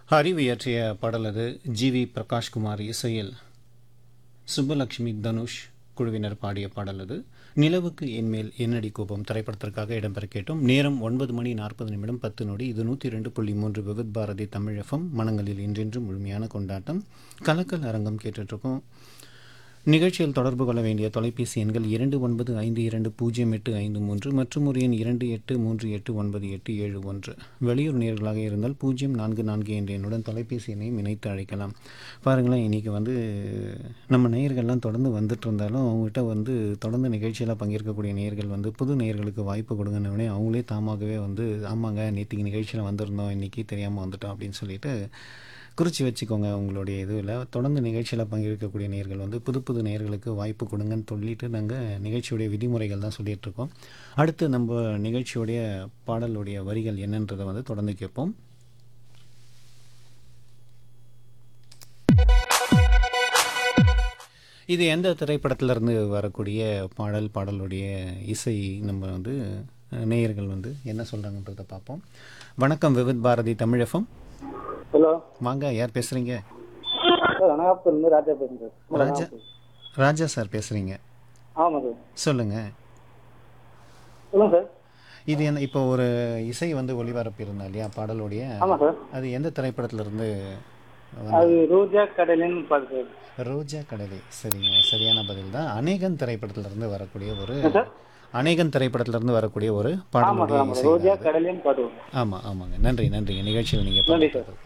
ஹரிவு இயற்றிய பாடல் அது ஜி வி பிரகாஷ்குமார் இசையில் சுப்பலட்சுமி தனுஷ் குழுவினர் பாடிய பாடல் அது நிலவுக்கு என்மேல் என்னடி கோபம் திரைப்படத்திற்காக இடம்பெற கேட்டோம் நேரம் ஒன்பது மணி நாற்பது நிமிடம் பத்து நொடி இது நூற்றி ரெண்டு புள்ளி மூன்று விவித் பாரதி தமிழ் எஃப்எம் மனங்களில் இன்றென்றும் முழுமையான கொண்டாட்டம் கலக்கல் அரங்கம் கேட்டுட்ருக்கோம் நிகழ்ச்சியில் தொடர்பு கொள்ள வேண்டிய தொலைபேசி எண்கள் இரண்டு ஒன்பது ஐந்து இரண்டு பூஜ்ஜியம் எட்டு ஐந்து மூன்று மற்றும் ஒரு எண் இரண்டு எட்டு மூன்று எட்டு ஒன்பது எட்டு ஏழு ஒன்று வெளியூர் நேர்களாக இருந்தால் பூஜ்ஜியம் நான்கு நான்கு என்ற எண்ணுடன் தொலைபேசி எண்ணையும் இணைத்து அழைக்கலாம் பாருங்களேன் இன்றைக்கி வந்து நம்ம நேயர்கள்லாம் தொடர்ந்து வந்துட்டு இருந்தாலும் அவங்ககிட்ட வந்து தொடர்ந்து நிகழ்ச்சியில் பங்கேற்கக்கூடிய நேயர்கள் வந்து புது நேயர்களுக்கு வாய்ப்பு கொடுங்கன்னு அவங்களே தாமாகவே வந்து ஆமாங்க நேற்றுக்கு நிகழ்ச்சியில் வந்திருந்தோம் இன்றைக்கி தெரியாமல் வந்துட்டோம் அப்படின்னு சொல்லிட்டு குறித்து வச்சுக்கோங்க உங்களுடைய இதுவில் தொடர்ந்து நிகழ்ச்சியில் பங்கேற்கக்கூடிய நேர்கள் வந்து புது புது நேர்களுக்கு வாய்ப்பு கொடுங்கன்னு சொல்லிட்டு நாங்கள் நிகழ்ச்சியுடைய விதிமுறைகள் தான் சொல்லிட்டு இருக்கோம் அடுத்து நம்ம நிகழ்ச்சியுடைய பாடலுடைய வரிகள் என்னன்றதை வந்து தொடர்ந்து கேட்போம் இது எந்த திரைப்படத்திலிருந்து வரக்கூடிய பாடல் பாடலுடைய இசை நம்ம வந்து அஹ், நேயர்கள் வந்து என்ன சொல்கிறாங்கன்றதை பார்ப்போம் வணக்கம் விவித் பாரதி தமிழகம் ஹலோ வாங்க யார் பேசுகிறீங்க சார் அனகாபுரத்துலேருந்து ராஜா பேசுகிறேன் சார் ராஜா ராஜா சார் பேசுகிறீங்க ஆமாம் சார் சொல்லுங்கள் சொல்லுங்கள் சார் இது என்ன இப்போ ஒரு இசை வந்து ஒளிபரப்பு இருந்தா இல்லையா பாடலுடைய ஆமாம் சார் அது எந்த திரைப்படத்திலிருந்து அது ரோஜா கடலின்னு பாட்டு சார் ரோஜா கடலை சரிங்க சரியான பதில் தான் அநேகன் திரைப்படத்திலிருந்து வரக்கூடிய ஒரு சார்? அநேகன் திரைப்படத்திலிருந்து வரக்கூடிய ஒரு ஆமாம் பாடலுடைய சார் ஆமாம் இசை ரோஜா தான் அது. கடலின்னு பாட்டு வரும் ஆமா ஆமாங்க நன்றி நன்றிங்க நிகழ்ச்சியில் நீங்கள் நன்றி சார். பங்கேற்றதுக்கு.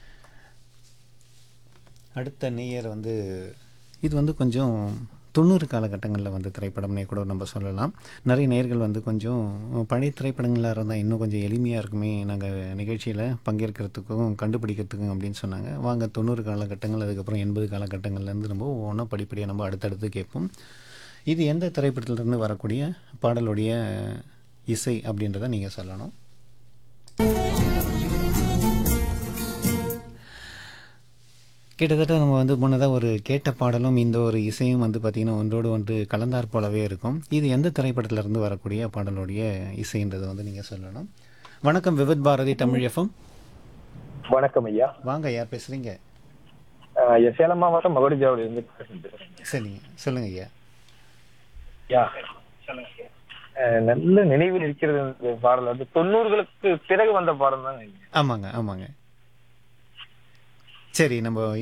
அடுத்த நேயர் வந்து இது வந்து கொஞ்சம் தொண்ணூறு காலகட்டங்களில் வந்து திரைப்படம்னே கூட நம்ம சொல்லலாம் நிறைய நேயர்கள் வந்து கொஞ்சம் பழைய திரைப்படங்களாக இருந்தால் இன்னும் கொஞ்சம் எளிமையாக இருக்குமே நாங்கள் நிகழ்ச்சியில் பங்கேற்கிறதுக்கும் கண்டுபிடிக்கிறதுக்கும் அப்படின்னு சொன்னாங்க வாங்க தொண்ணூறு காலகட்டங்கள் அதுக்கப்புறம் எண்பது காலகட்டங்கள்லேருந்து நம்ம ஒவ்வொன்றா படிப்படியாக நம்ம அடுத்தடுத்து கேட்போம் இது எந்த திரைப்படத்திலிருந்து வரக்கூடிய பாடலுடைய இசை அப்படின்றத நீங்கள் சொல்லணும் கிட்டத்தட்ட நம்ம வந்து முன்னதாக ஒரு கேட்ட பாடலும் இந்த ஒரு இசையும் வந்து பார்த்திங்கன்னா ஒன்றோடு ஒன்று கலந்தாற் போலவே இருக்கும் இது எந்த திரைப்படத்திலிருந்து வரக்கூடிய பாடலுடைய இசைன்றதை வந்து நீங்கள் சொல்லணும் வணக்கம் விவித் பாரதி தமிழ் எஃப்எம் வணக்கம் ஐயா வாங்க யார் பேசுகிறீங்க ஆஹ் ஐயா, சேலம் மாவட்டம் மகுடிஜாவில இருந்து பேசுறேன். சரிங்க சொல்லுங்க ஐயா ஐயா ஆஹ் நல்ல நினைவில் இருக்கிறது இந்த பாடல் வந்து தொண்ணூறுகளுக்கு பிறகு வந்த பாடம் தான் ஆமாங்க ஆமாங்க சரி நம்ம